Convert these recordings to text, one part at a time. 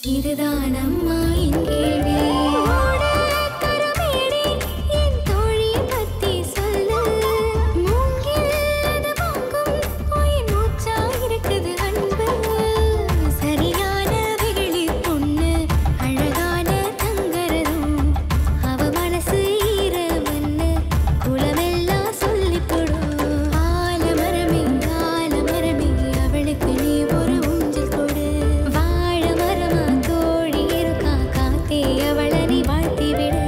இதுதான் அம்மா என் கேள்வி கருமேனி என் தோழி பத்தி சொல்லு மூங்கில் அது வாங்கும் உயிர் மூச்சா இருக்குது அன்பு சரியான வெகுளி பொண்ணு அழகான தங்கரதும் அவ மனசு ஈரமன்னு குலமெல்லாம் சொல்லிக் கொடு ஆலமரமே ஆலமரமே அவளுக்கு நீ ஒரு ஊஞ்சல் கொடு வாழ மரமா தோழி இருக்கா காத்தே அவளை நீ வாழ்த்தி விடு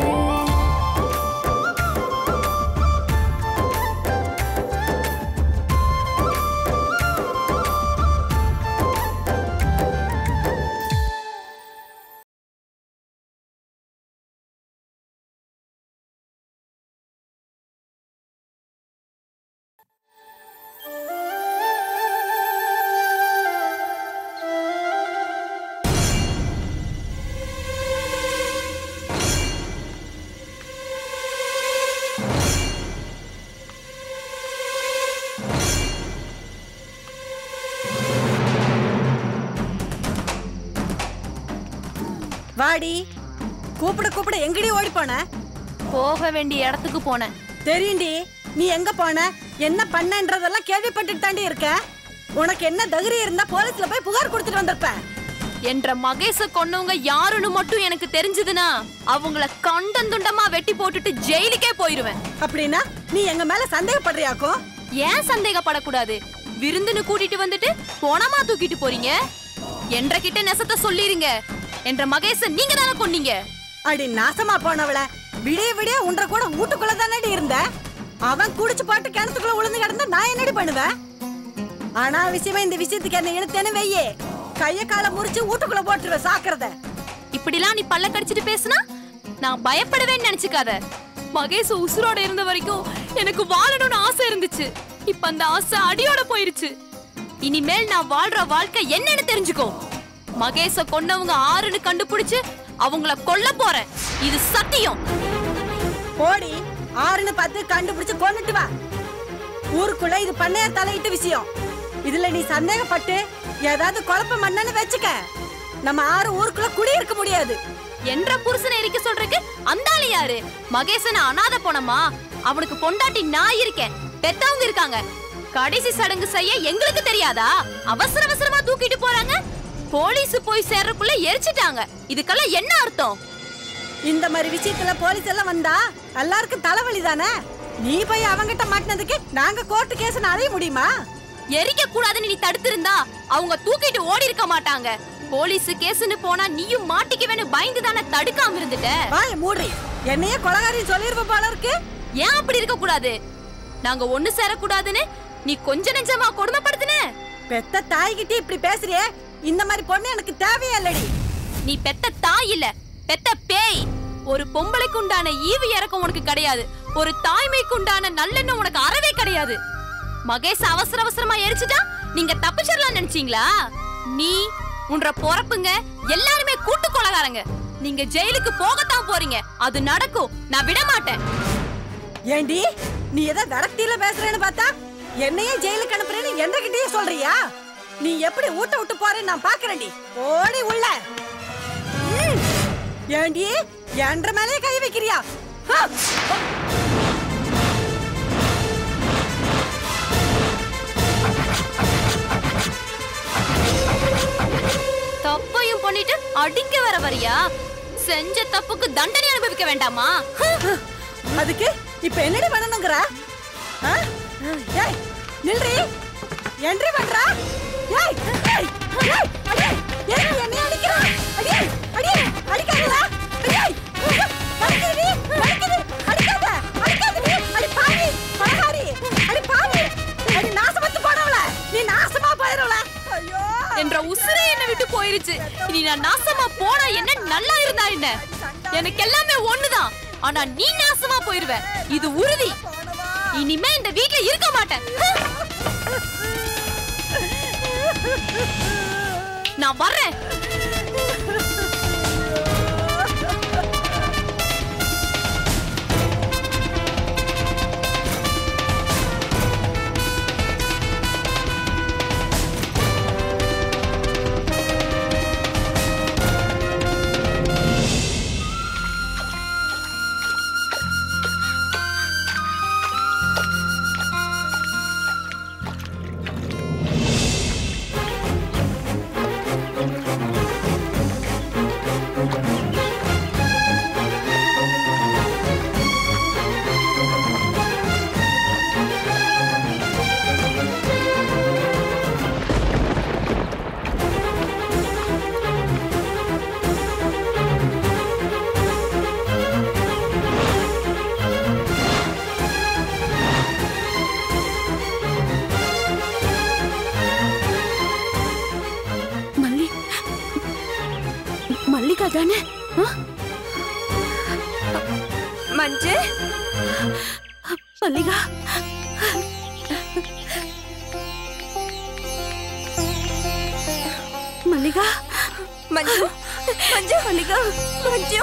வாடி கூப்பிட கூப்பிட எங்கடி ஓடி போன போக வேண்டிய இடத்துக்கு போனேன் தெரியும்டி நீ எங்க போன என்ன பண்ணன்றதெல்லாம் கேள்விப்பட்டுட்டு தாண்டி இருக்க உனக்கு என்ன தைரியம் இருந்தா போலீஸ்ல போய் புகார் கொடுத்துட்டு வந்திருப்ப என்ற மகேஷ கொன்னவங்க யாருன்னு மட்டும் எனக்கு தெரிஞ்சதுன்னா அவங்கள கண்டந்துண்டமா வெட்டி போட்டுட்டு ஜெயிலுக்கே போயிருவேன் அப்படின்னா நீ எங்க மேல சந்தேகப்படுறியாக்கும் ஏன் சந்தேகப்படக்கூடாது விருந்துன்னு கூட்டிட்டு வந்துட்டு போனமா தூக்கிட்டு போறீங்க என்ற கிட்ட நெசத்த சொல்லிருங்க என்ற மகேஷ நீங்க தானே கொன்னீங்க அடி நாசமா போனவள விடிய விடிய உன்ற கூட வீட்டுக்குள்ள தானடி இருந்த அவன் குடிச்சு போட்டு கிணத்துக்குள்ள விழுந்து கிடந்தா நான் என்னடி பண்ணுவேன் ஆனா விஷயமா இந்த விஷயத்துக்கு என்ன இழுத்தேன்னு வெய்யே கைய காலை முறிச்சு வீட்டுக்குள்ள போட்டுருவேன் சாக்குறத இப்படிலாம் நீ பல்ல கடிச்சிட்டு பேசுனா நான் பயப்படுவேன்னு நினைச்சுக்காத மகேஷ் உசுரோட இருந்த வரைக்கும் எனக்கு வாழணும்னு ஆசை இருந்துச்சு இப்ப அந்த ஆசை அடியோட போயிருச்சு இனிமேல் நான் வாழ்ற வாழ்க்கை என்னன்னு தெரிஞ்சுக்கோ மகேஷ கொன்னவங்க ஆறுன்னு கண்டுபிடிச்சு அவங்கள கொல்ல போறேன் இது சத்தியம் போடி ஆறுன்னு பார்த்து கண்டுபிடிச்சு கொன்னுட்டு வா ஊருக்குள்ள இது பண்ணையார் தலையிட்ட விஷயம் இதுல நீ சந்தேகப்பட்டு ஏதாவது குழப்பம் பண்ணனு வச்சுக்க நம்ம ஆறு ஊருக்குள்ள குடியிருக்க முடியாது என்ற புருஷனை எரிக்க சொல்றதுக்கு அந்த ஆளு யாரு மகேசன் அனாத போனமா அவனுக்கு பொண்டாட்டி நான் இருக்கேன் பெத்தவங்க இருக்காங்க கடைசி சடங்கு செய்ய எங்களுக்கு தெரியாதா அவசர அவசரமா தூக்கிட்டு போறாங்க போலீஸ் போய் சேர்றதுக்குள்ள எரிச்சிட்டாங்க இதுக்கெல்லாம் என்ன அர்த்தம் இந்த மாதிரி விஷயத்துல போலீஸ் எல்லாம் வந்தா எல்லாருக்கும் தலைவலி தானே நீ போய் அவங்கிட்ட மாட்டினதுக்கு நாங்க கோர்ட்டு கேஸ் அலைய முடியுமா எரிக்க கூடாதுன்னு நீ தடுத்திருந்தா அவங்க தூக்கிட்டு ஓடி இருக்க மாட்டாங்க போலீஸ் கேஸ்னு போனா நீயும் மாட்டிக்குவேன்னு பயந்து தானே தடுக்காம இருந்துட்ட வாய மூடி என்னையே கொலகாரி சொல்லிருப்ப போல இருக்கு ஏன் அப்படி இருக்க கூடாது நாங்க ஒண்ணு சேரக்கூடாதுன்னு நீ கொஞ்ச நெஞ்சமா கொடுமைப்படுத்தின பெத்த தாய்கிட்டே இப்படி பேசுறியே இந்த மாதிரி பொண்ணு எனக்கு தேவையே இல்லடி நீ பெத்த தாய் இல்ல பெத்த பேய் ஒரு பொம்பளைக்கு உண்டான ஈவு இறக்கம் உனக்கு கிடையாது ஒரு தாய்மைக்கு உண்டான நல்லெண்ணம் உனக்கு அறவே கிடையாது மகேஷ் அவசர அவசரமா எரிச்சுட்டா நீங்க தப்பிச்சிடலாம் நினைச்சீங்களா நீ உன்ற பொறப்புங்க எல்லாருமே கூட்டு கொலகாரங்க நீங்க ஜெயிலுக்கு போகத்தான் போறீங்க அது நடக்கும் நான் விட மாட்டேன் ஏண்டி நீ ஏதோ விரக்தியில பேசுறேன்னு பார்த்தா என்னையே ஜெயிலுக்கு அனுப்புறேன்னு என்கிட்டயே சொல்றியா நீ எப்படி ஊட்ட விட்டு போறேன்னு நான் பாக்குறேன்டி ஓடி உள்ள ம். ஏண்டி என்ற மேலே கை வைக்கிறியா ஹா! தப்பையும் பண்ணிட்டு அடிக்க வர வரியா செஞ்ச தப்புக்கு தண்டனை அனுபவிக்க வேண்டாமா அதுக்கு இப்ப என்னடி பண்ணணுங்கிற ஆ? ஏய் நில்றி என்றி பண்றா ஏய் ஏய் ஏய் அடே ஏய் என்னை அடிக்கிறா அடே அடே அடிக்காதடா அடே அடிக்காதடி அடிக்காத அடிக்காத அடிக்காதடி அடி பாவி பலகாரி அடி பாவி அடி நாசமத்து போறவள நீ நாசமா போயிரவள ஐயோ என்ற உசுரே என்ன விட்டு போயிருச்சு இனி நான் நாசமா போனா என்ன நல்லா இருந்தா என்ன எனக்கு எல்லாமே ஒண்ணுதான் ஆனா நீ நாசமா போயிருவ இது உறுதி இனிமே இந்த வீட்ல இருக்க மாட்டேன் நான் வர்றேன் உண்மைதானே ஆ? மஞ்சு மல்லிகா மல்லிகா மஞ்சு மஞ்சு மல்லிகா மஞ்சு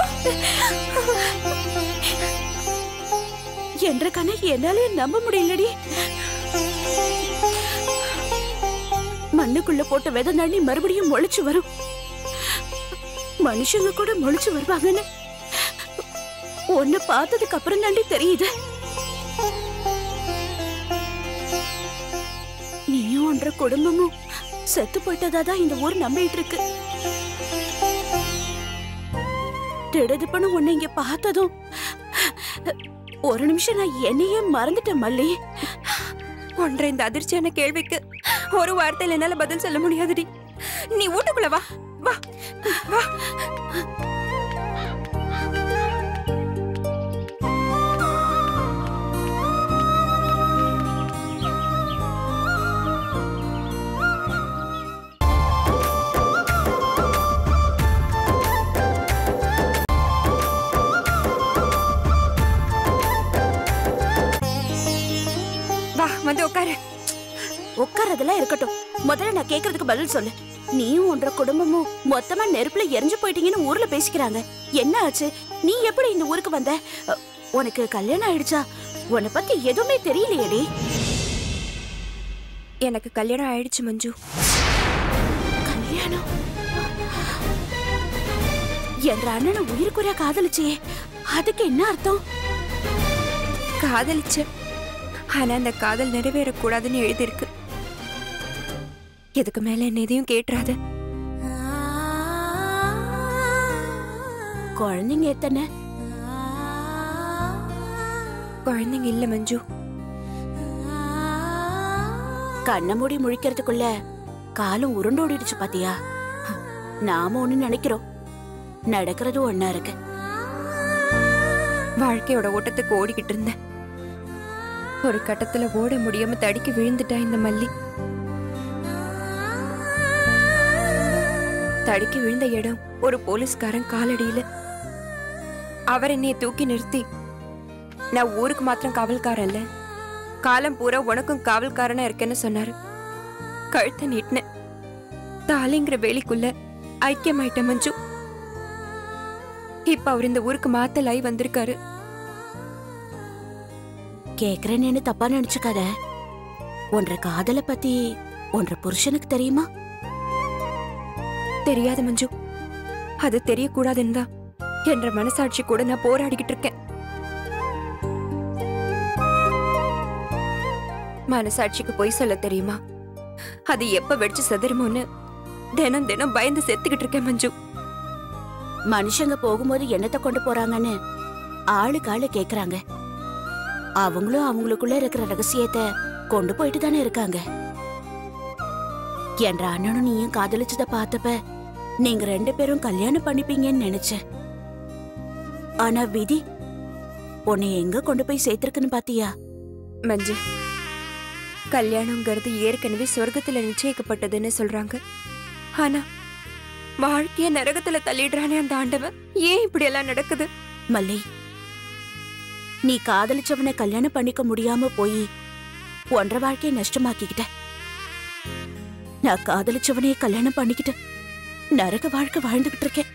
என்ற கண்ணை என்னாலே நம்ப முடியலடி மண்ணுக்குள்ள போட்ட விதை தண்ணி மறுபடியும் முளைச்சு வரும் மனுஷங்க கூட முளைச்சு வருவாங்கன்னு உன்னை பார்த்ததுக்கு அப்புறம் தாண்டி தெரியுது நீயும் ஒன்ற குடும்பமும் செத்து போயிட்டதாதான் இந்த ஊர் நம்பிட்டு இருக்கு திடுதிப்புன்னு உன்னை இங்க பார்த்ததும் ஒரு நிமிஷம் நான் என்னையே மறந்துட்டேன் மல்லி ஒன்றை இந்த அதிர்ச்சியான கேள்விக்கு ஒரு வார்த்தையில என்னால பதில் சொல்ல முடியாதுடி நீ வீட்டுக்குள்ள வா வா வா வா வந்து உட்காரு உட்கார்றதெல்லாம் இருக்கட்டும் முதல்ல நான் கேக்குறதுக்கு பதில் சொல்லு நீயும் ஒன்ற குடும்பமும் மொத்தமா நெருப்புல எரிஞ்சு போயிட்டீங்கன்னு ஊர்ல பேசிக்கிறாங்க என்ன ஆச்சு நீ எப்படி இந்த ஊருக்கு வந்த அ, உனக்கு கல்யாணம் ஆயிடுச்சா உன்னை பத்தி எதுவுமே தெரியலையேடி எனக்கு கல்யாணம் ஆயிடுச்சு மஞ்சு கல்யாணம் என்ற அண்ணனை உயிருக்குறையா காதலிச்சே அதுக்கு என்ன அர்த்தம் காதலிச்ச ஆனா அந்த காதல் நிறைவேறக்கூடாதுன்னு எழுதியிருக்கு இதுக்கு மேல என்ன எதையும் கேட்டுறாத குழந்தைங்க எத்தனை குழந்தைங்க இல்ல மஞ்சு கண்ணை மூடி முழிக்கிறதுக்குள்ள காலம் உருண்டோடிடுச்சு பாத்தியா நாம ஒண்ணு நினைக்கிறோம் நடக்கிறது ஒண்ணா இருக்கு வாழ்க்கையோட ஓட்டத்துக்கு ஓடிக்கிட்டு இருந்தேன் ஒரு கட்டத்துல ஓட முடியாம தடிக்கி விழுந்துட்டா இந்த மல்லி தடுக்கி விழுந்த இடம் ஒரு போலீஸ்காரன் காலடியில அவர் என்னைய தூக்கி நிறுத்தி நான் ஊருக்கு மாத்திரம் காவல்காரன் இல்ல காலம் பூரா உனக்கும் காவல்காரனா இருக்கேன்னு சொன்னாரு கழுத்தை நீட்டினேன் தாலிங்கிற வேலிக்குள்ள ஐக்கியமாயிட்டேன் மஞ்சு இப்ப அவர் இந்த ஊருக்கு மாத்தலாய் வந்திருக்காரு கேக்குறேன்னு தப்பா நினைச்சுக்காத ஒன்ற காதல பத்தி ஒன்ற புருஷனுக்கு தெரியுமா தெரியாது மஞ்சு அது தெரியக்கூடாதுன்னு தான் என்ற மனசாட்சி கூட நான் போராடிக்கிட்டு இருக்கேன் மனசாட்சிக்கு பொய் சொல்ல தெரியுமா அது எப்ப வெடிச்சு செதறுமோன்னு தினம் தினம் பயந்து செத்துக்கிட்டு இருக்கேன் மஞ்சு மனுஷங்க போகும்போது என்னத்தை கொண்டு போறாங்கன்னு ஆளுக்கு ஆளு கேக்குறாங்க அவங்களும் அவங்களுக்குள்ள இருக்கிற ரகசியத்தை கொண்டு போயிட்டு தானே இருக்காங்க என்ற அண்ணனும் நீயும் காதலிச்சத பார்த்தப்ப நீங்க ரெண்டு பேரும் கல்யாணம் பண்ணிப்பீங்கன்னு நினைச்சேன் ஆனா விதி உன்னை எங்க கொண்டு போய் சேர்த்திருக்குன்னு பாத்தியா மஞ்சு கல்யாணங்கிறது ஏற்கனவே சொர்க்கத்துல நிச்சயிக்கப்பட்டதுன்னு சொல்றாங்க ஆனா வாழ்க்கைய நரகத்துல தள்ளிடுறானே அந்த ஆண்டவன் ஏன் இப்படி எல்லாம் நடக்குது மல்லி நீ காதலிச்சவனை கல்யாணம் பண்ணிக்க முடியாம போய் ஒன்றரை வாழ்க்கையை நஷ்டமாக்கிக்கிட்ட நான் காதலிச்சவனையே கல்யாணம் பண்ணிக்கிட்டு நரக வாழ்க்கை வாழ்ந்துகிட்டு இருக்கேன்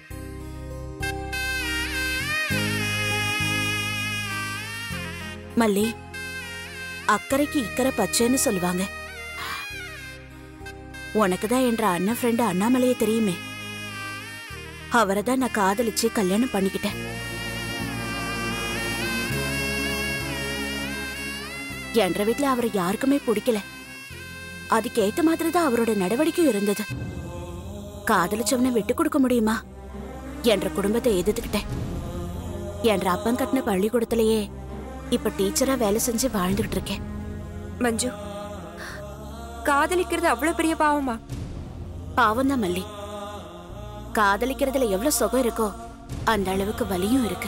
மல்லி அக்கறைக்கு இக்கரை பச்சைன்னு சொல்லுவாங்க உனக்கு தான் என்ற அண்ணன் ஃப்ரெண்டு அண்ணாமலையே தெரியுமே அவரை தான் நான் காதலிச்சு கல்யாணம் பண்ணிக்கிட்டேன் என்ற வீட்ல அவரை யாருக்குமே பிடிக்கல அதுக்கேத்த மாதிரி தான் அவரோட நடவடிக்கையும் இருந்தது காதலிச்சவனை விட்டு கொடுக்க முடியுமா என்ற குடும்பத்தை எதிர்த்துக்கிட்டேன் என்ற அப்பன் கட்டின பள்ளிக்கூடத்திலேயே இப்ப டீச்சரா வேலை செஞ்சு வாழ்ந்துகிட்டு இருக்கேன் மஞ்சு காதலிக்கிறது அவ்வளவு பெரிய பாவமா பாவம் தான் மல்லி காதலிக்கிறதுல எவ்வளவு சுகம் இருக்கோ அந்த அளவுக்கு வலியும் இருக்கு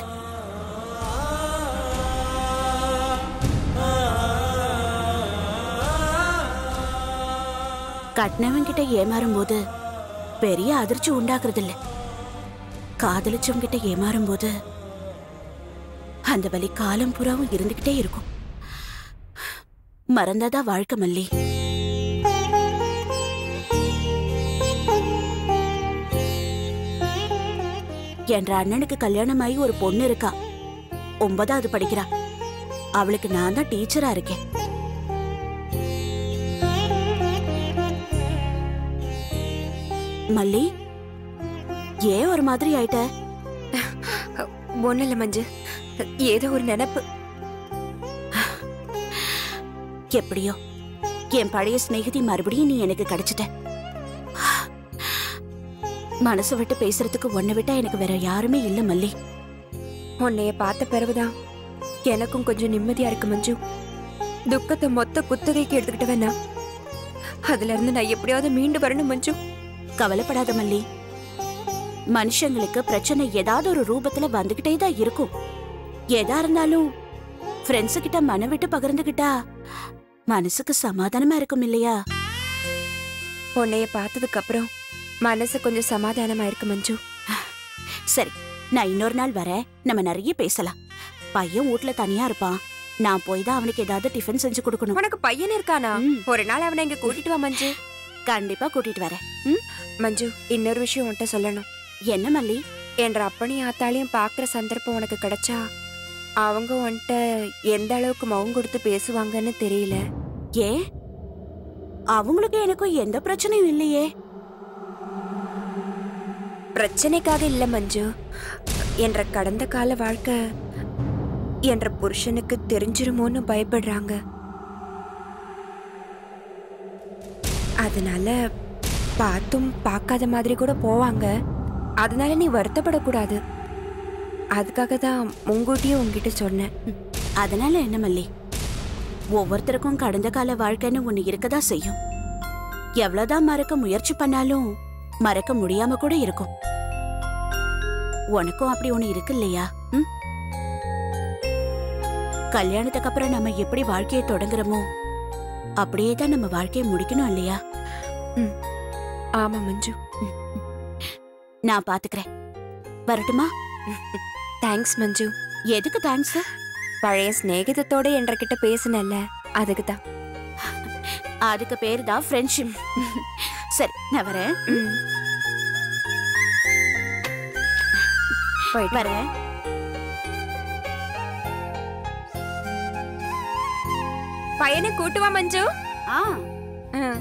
கட்டினவன் கிட்ட ஏமாறும் போது பெரிய அதிர்ச்சி உண்டாக்குறது இல்ல காதலிச்சவங்க கிட்ட ஏமாறும் போது அந்த வலி காலம் புறாவும் இருந்துகிட்டே இருக்கும் மறந்தாதா வாழ்க்கை மல்லி என்ற அண்ணனுக்கு கல்யாணமாயி ஒரு பொண்ணு இருக்கா ஒன்பதாவது படிக்கிறா அவளுக்கு நான் தான் டீச்சரா இருக்கேன் மல்லி ஏன் ஒரு மாதிரி ஆயிட்ட ஒன்றும் இல்லை மஞ்சு ஏதோ ஒரு நினப்பு எப்படியோ என் பழைய சிநேகிதி மறுபடியும் நீ எனக்கு கிடைச்சிட்ட மனசு விட்டு பேசுறதுக்கு ஒன்ன விட்டா எனக்கு வேற யாருமே இல்ல மல்லி உன்னைய பார்த்த பிறகுதான் எனக்கும் கொஞ்சம் நிம்மதியா இருக்கு மஞ்சு துக்கத்தை மொத்த குத்தகைக்கு எடுத்துக்கிட்டு வேணா அதுல இருந்து நான் எப்படியாவது மீண்டு வரணும் மஞ்சு கவலைப்படாத மல்லி மனுஷங்களுக்கு பிரச்சனை ஏதாவது ஒரு ரூபத்துல வந்துகிட்டே தான் இருக்கும் எதா இருந்தாலும் ஃப்ரெண்ட்ஸு கிட்ட மன விட்டு பகிர்ந்துகிட்டா மனசுக்கு சமாதானமா இருக்கும் இல்லையா உன்னைய பார்த்ததுக்கு அப்புறம் மனசு கொஞ்சம் சமாதானமா இருக்கு மஞ்சு சரி நான் இன்னொரு நாள் வரேன் நம்ம நிறைய பேசலாம் பையன் வீட்ல தனியா இருப்பான் நான் போய் தான் அவனுக்கு ஏதாவது டிஃபன் செஞ்சு கொடுக்கணும் உனக்கு பையன் இருக்கானா ம். ஒரு நாள் அவனை இங்க கூட்டிட்டு வா மஞ்சு கண்டிப்பா கூட்டிட்டு வரேன் ம்? மஞ்சு இன்னொரு விஷயம் உன்கிட்ட சொல்லணும் என்ன மல்லி என்ற அப்பனையும் ஆத்தாளையும் பாக்குற சந்தர்ப்பம் உனக்கு கிடைச்சா அவங்க உன்கிட்ட எந்த அளவுக்கு முகம் கொடுத்து பேசுவாங்கன்னு தெரியல ஏன் அவங்களுக்கு எனக்கும் எந்த பிரச்சனையும் இல்லையே பிரச்சனைக்காக இல்ல மஞ்சு என்ற கடந்த கால வாழ்க்கை என்ற புருஷனுக்கு தெரிஞ்சிருமோன்னு பயப்படுறாங்க அதனால பார்த்தும் பார்க்காத மாதிரி கூட போவாங்க அதனால நீ வருத்தப்படக்கூடாது அதுக்காக தான் முன்கூட்டியே உங்ககிட்ட சொன்னேன் அதனால என்ன மல்லி ஒவ்வொருத்தருக்கும் கடந்த கால வாழ்க்கைன்னு ஒண்ணு இருக்கதா செய்யும் எவ்வளவுதான் மறக்க முயற்சி பண்ணாலும் மறக்க முடியாம கூட இருக்கும் உனக்கும் அப்படி ஒண்ணு இருக்கு இல்லையா ம்? கல்யாணத்துக்கு அப்புறம் நம்ம எப்படி வாழ்க்கையை தொடங்குறோமோ அப்படியே தான் நம்ம வாழ்க்கையை முடிக்கணும் இல்லையா ஆமா மஞ்சு நான் பாத்துக்கிறேன் வரட்டுமா தேங்க்ஸ் மஞ்சு எதுக்கு தேங்க்ஸ் பழைய சிநேகிதத்தோட என்கிட்ட பேசுனல்ல அதுக்கு தான் அதுக்கு பேரு தான் ஃப்ரெண்ட்ஷிப் சரி நான் வரேன் ம். போயிட்டு வா. வரேன் பையனை கூட்டு வா மஞ்சு ஆ ம்.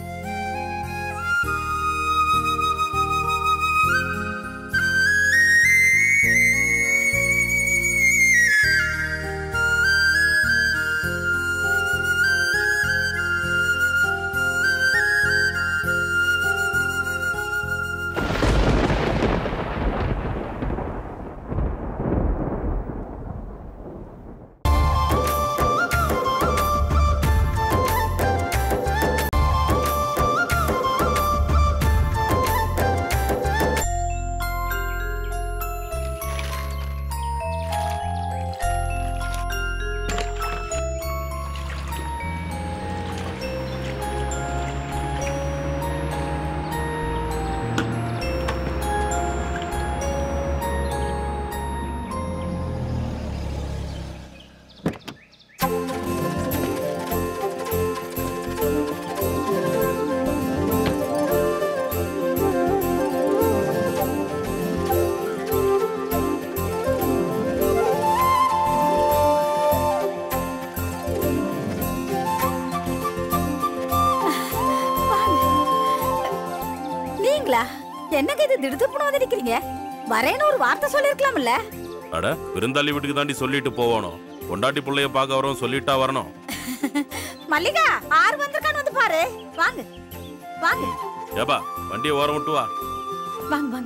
நீங்களா என்னங்க இது திடுதுப்புன்னு வந்து நிக்கிறீங்க வரேன்னு ஒரு வார்த்தை சொல்லிருக்கலாம்ல அட விருந்தாளி வீட்டுக்கு தாண்டி சொல்லிட்டு போவானோ பொண்டாட்டி புள்ளைய பார்க்க வரோம் சொல்லிட்டா வரணும் மல்லிகா ஆறு வந்திருக்கான்னு வந்து பாரு வாங்க வாங்க ஏப்பா வண்டியை ஓரம் விட்டு வா வாங்க வாங்க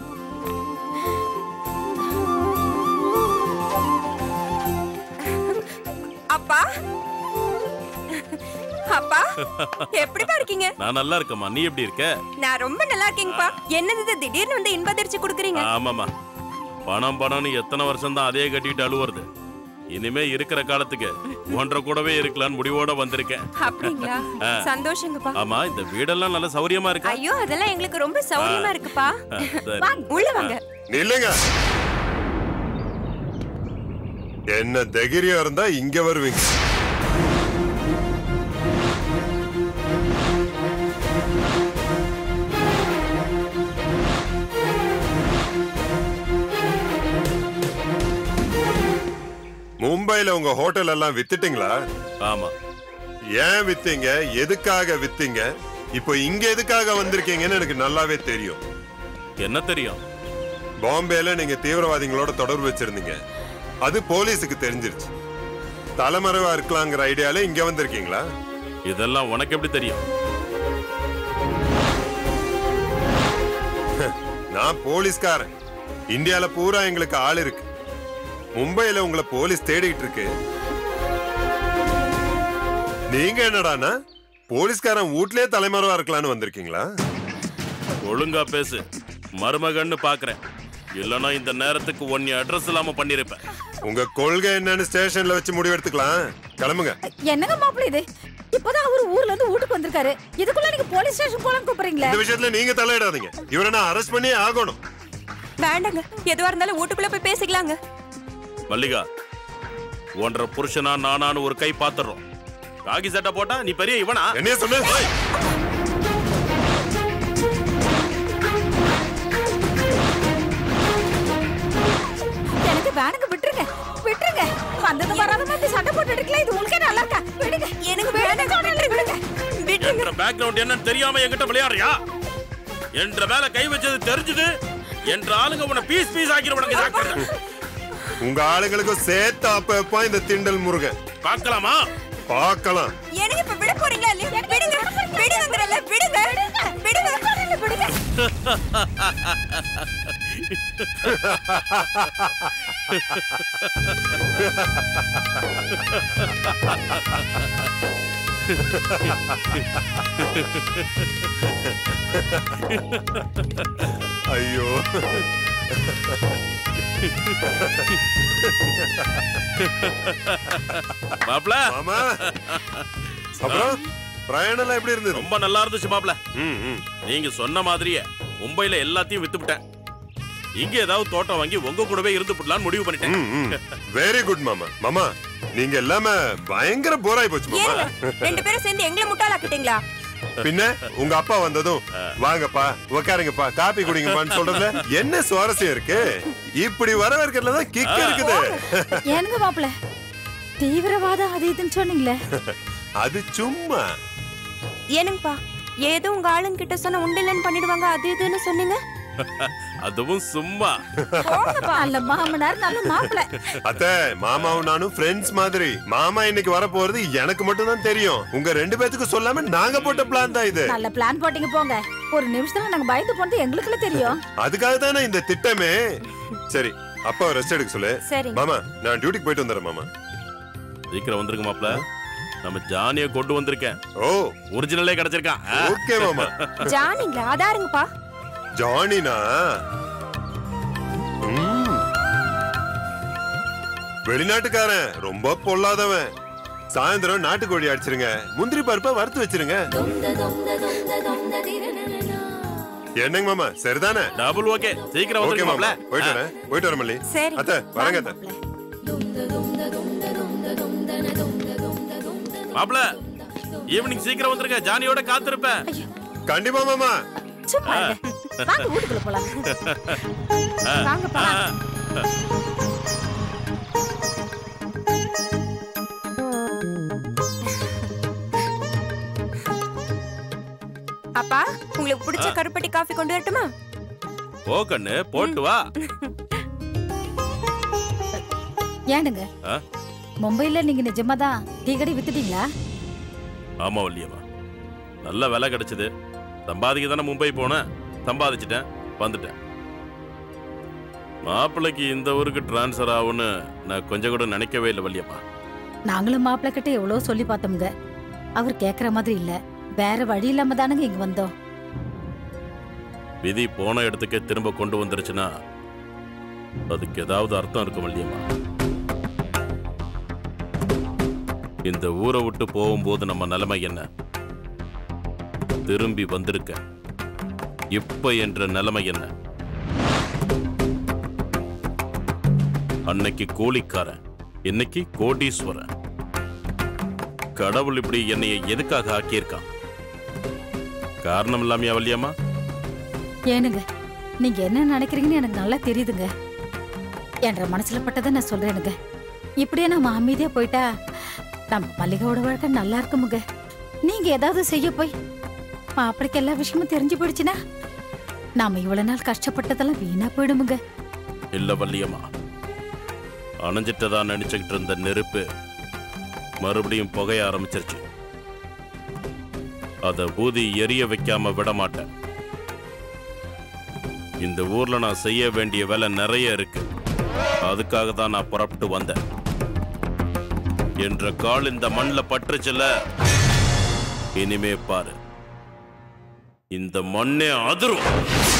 அப்பா அப்பா எப்படிப்பா இருக்கீங்க நான் நல்லா இருக்கேம்மா நீ எப்படி இருக்க நான் ரொம்ப நல்லா இருக்கேங்கப்பா என்னது இது திடீர்னு வந்து இன்பதிர்ச்சி கொடுக்குறீங்க ஆமாம்மா பணம் பணம்னு எத்தனை வருஷம் தான் அதே கட்டிட்டு அழுவுறது இனிமே இருக்கிற காலத்துக்கு ஒன்றரை கூடவே இருக்கலாம்னு முடிவோட வந்திருக்கேன் அப்படிங்களா சந்தோஷங்கப்பா ஆமா இந்த வீடெல்லாம் நல்ல சௌரியமா இருக்கா ஐயோ அதெல்லாம் எங்களுக்கு ரொம்ப சௌரியமா இருக்குப்பா ஆ, சரி உள்ள வாங்க நில்லுங்க என்ன தைரியம் இருந்தா இங்க வருவீங்க மும்பைல உங்க ஹோட்டல் எல்லாம் வித்துட்டீங்களா ஆமா ஏன் வித்தீங்க எதுக்காக வித்தீங்க இப்போ இங்க எதுக்காக வந்திருக்கீங்கன்னு எனக்கு நல்லாவே தெரியும் என்ன தெரியும் பாம்பேல நீங்க தீவிரவாதிகளோட தொடர்பு வச்சிருந்தீங்க அது போலீஸுக்கு தெரிஞ்சிருச்சு தலைமறைவா இருக்கலாங்கிற ஐடியால இங்க வந்திருக்கீங்களா இதெல்லாம் உனக்கு எப்படி தெரியும் நான் போலீஸ்காரன் இந்தியால பூரா எங்களுக்கு ஆள் இருக்கு மும்பைல உங்களை போலீஸ் தேடிட்டு இருக்கு நீங்க என்னடானா போலீஸ்காரன் வீட்லயே தலைமறைவா இருக்கலாம்னு வந்திருக்கீங்களா ஒழுங்கா பேசு மருமகன்னு பாக்குறேன் இல்லனா இந்த நேரத்துக்கு ஒன்னு அட்ரஸ் இல்லாம பண்ணிருப்பேன் உங்க கொள்கை என்னன்னு ஸ்டேஷன்ல வச்சு முடிவெடுத்துக்கலாம் கிளம்புங்க என்னங்க மாப்பிள்ள இது இப்பதான் அவர் ஊர்ல இருந்து வீட்டுக்கு வந்திருக்காரு இதுக்குள்ள நீங்க போலீஸ் ஸ்டேஷன் போலாம் கூப்பிடுறீங்களே இந்த விஷயத்துல நீங்க தலையிடாதீங்க இவரை நான் அரெஸ்ட் பண்ணியே ஆகணும் வேண்டாங்க எதுவா இருந்தாலும் வீட்டுக்குள்ள போய் பேசிக்கலாங்க மல்லிகா ஒன்றரை புருஷனா நானான்னு ஒரு கை பாத்துறோம் காகி சட்டை போட்டா நீ பெரிய இவனா என்னைய சொன்ன எனக்கு வேணுங்க விட்டுருங்க விட்டுருங்க வந்தது வராத மாதிரி சண்டை போட்டு இருக்கலாம் இது உங்களுக்கே நல்லா இருக்கா விடுங்க எனக்கு வேணுங்க விடுங்க என்ற பேக்ரவுண்ட் என்னன்னு தெரியாம என்கிட்ட விளையாடுறியா என்ற மேல கை வச்சது தெரிஞ்சது என்ற ஆளுங்க உன்னை பீஸ் பீஸ் ஆக்கிடுவானுங்க ஜாக்கிரதை. உங்க ஆளுங்களுக்கும் சேர்த்து அப்ப எப்ப இந்த திண்டல் முருகன் பார்க்கலாமா பார்க்கலாம் எனக்கு இப்ப விட போறீங்களா இல்லையா விடுங்க விடுங்கறல விடுங்க விடுங்க விடுங்க ஐயோ மாப்ள மாமா அப்புறம் பிரயாணம் எல்லாம் எப்படி இருந்தது ரொம்ப நல்லா இருந்துச்சு மாப்ள ம், ம். நீங்க சொன்ன மாதிரியே மும்பைல எல்லாத்தையும் வித்துவிட்டேன் இங்க ஏதாவது தோட்டம் வாங்கி உங்க கூடவே இருந்து போடலாம்னு முடிவு பண்ணிட்டேன் வெரி குட் மாமா மாமா நீங்க எல்லாமே பயங்கர போராய் போச்சு மாமா ஏங்க ரெண்டு பேரும் சேர்ந்து எங்களை முட்டாளாக்கிட்டீங்களா பின்ன உங்க அப்பா வந்ததும் வாங்கப்பா உட்காருங்கப்பா காப்பி குடிங்கப்பான்னு சொல்றதுல என்ன சுவாரஸ்யம் இருக்கு இப்படி வரவேற்கிறதுல தான் கிக் இருக்குது ஏனுங்க மாப்பிள்ள தீவிரவாதம் அது இதுன்னு சொன்னீங்களே அது சும்மா ஏனுங்கப்பா ஏதோ உங்க ஆளுங்க கிட்ட சொன்ன உண்டு இல்லைன்னு பண்ணிடுவாங்க அது இதுன்னு சொன்னீங்க அதுவும் சும்மா நல்ல மாமனார் நல்ல மாப்பிள்ள அத்தை மாமாவும் நானும் ஃப்ரெண்ட்ஸ் மாதிரி மாமா இன்னைக்கு வர போறது எனக்கு மட்டும் தான் தெரியும் உங்க ரெண்டு பேத்துக்கும் சொல்லாம நாங்க போட்ட பிளான் தான் இது நல்ல பிளான் போட்டீங்க போங்க ஒரு நிமிஷத்துல நாங்க பயந்து போனது எங்களுக்குள்ள தெரியும் அதுக்காக தானே இந்த திட்டமே சரி அப்பா ரெஸ்ட் எடுக்க சொல்லு சரிங்க மாமா நான் டியூட்டிக்கு போயிட்டு வந்துடுறேன் மாமா சீக்கிரம் வந்துருங்க மாப்ள நம்ம ஜானிய கொண்டு வந்திருக்கேன் ஓ ஒரிஜினலே கிடைச்சிருக்கான் ஆ? ஓகே மாமா ஜானிங்களா அதாருங்கப்பா ஜானினா ம். வெளிநாட்டுக்காரன் ரொம்ப பொல்லாதவன் சாயந்தரம் நாட்டுக்கோழி அடிச்சிருங்க முந்திரி பருப்பை வறுத்து வச்சிருங்க என்னங்க மாமா சரிதானே டபுள் ஓகே சீக்கிரம் ஓகே வந்துருங்க மாமா மாப்ள போயிட்டு வரேன் போயிட்டு வரேன் மல்லி சரி. அத்தை வரேங்க அத்தை மாப்ள ஈவினிங் சீக்கிரம் வந்துருங்க ஜானியோட காத்திருப்பேன் கண்டிப்பா மாமா சும்மா இருங்க. வாங்க வீட்டுக்குள்ள போலாம் வாங்கப்பா ஆ, அப்பா உங்களுக்கு பிடிச்ச கருப்பட்டி காஃபி கொண்டு வரட்டுமா ஓ கண்ணு போட்டு வா ஏனுங்க ஆ? மும்பைல நீங்க நிஜமாதான் டீ கடை வித்துட்டீங்களா ஆமா வள்ளியம்மா நல்ல விலை கிடைச்சது சம்பாதிக்க தானே மும்பை போனேன் சம்பாதிச்சிட்டேன் வந்துட்டேன் மாப்பிள்ளைக்கு இந்த ஊருக்கு டிரான்ஸ்ஃபர் ஆகும்னு நான் கொஞ்சம் கூட நினைக்கவே இல்லை வள்ளியம்மா நாங்களும் மாப்பிள்ளை கிட்ட எவ்வளவு சொல்லி பார்த்தோம்ங்க அவர் கேக்குற மாதிரி இல்ல வேற வழி இல்லாம தானுங்க இங்க வந்தோம் விதி போன இடத்துக்கே திரும்ப கொண்டு வந்துருச்சுன்னா அதுக்கு ஏதாவது அர்த்தம் இருக்கும் வள்ளியம்மா இந்த ஊரை விட்டு போகும்போது நம்ம நிலைமை என்ன திரும்பி வந்திருக்க இப்ப என்ற நிலைமை என்ன அன்னைக்கு கூலிக்காரன் இன்னைக்கு கோடீஸ்வரன் கடவுள் இப்படி என்னைய எதுக்காக ஆக்கியிருக்கான் காரணம் இல்லாமையா வள்ளியம்மா ஏனுங்க நீங்க என்ன நினைக்கிறீங்கன்னு எனக்கு நல்லா தெரியுதுங்க என்ற மனசுல பட்டதை நான் சொல்றேனுங்க இப்படியே நம்ம அமைதியா போயிட்டா நம்ம மல்லிகாவோட வாழ்க்கை நல்லா இருக்குமுங்க நீங்க ஏதாவது செய்ய போய் மாப்பிளைக்கு எல்லா விஷயமும் தெரிஞ்சு போயிடுச்சுன்னா நாம இவ்வளவு நாள் கஷ்டப்பட்டதெல்லாம் வீணா போயிடுமுங்க இல்ல வள்ளியம்மா அணைஞ்சிட்டதா நினைச்சுக்கிட்டு இருந்த நெருப்பு மறுபடியும் புகைய ஆரம்பிச்சிருச்சு அத ஊதி எரிய வைக்காம விட மாட்டேன் இந்த ஊர்ல நான் செய்ய வேண்டிய வேலை நிறைய இருக்கு அதுக்காக தான் நான் புறப்பட்டு வந்தேன் என்ற கால் இந்த மண்ணில் பற்றுச்சுல இனிமே பாரு இந்த மண்ணே அதிரும்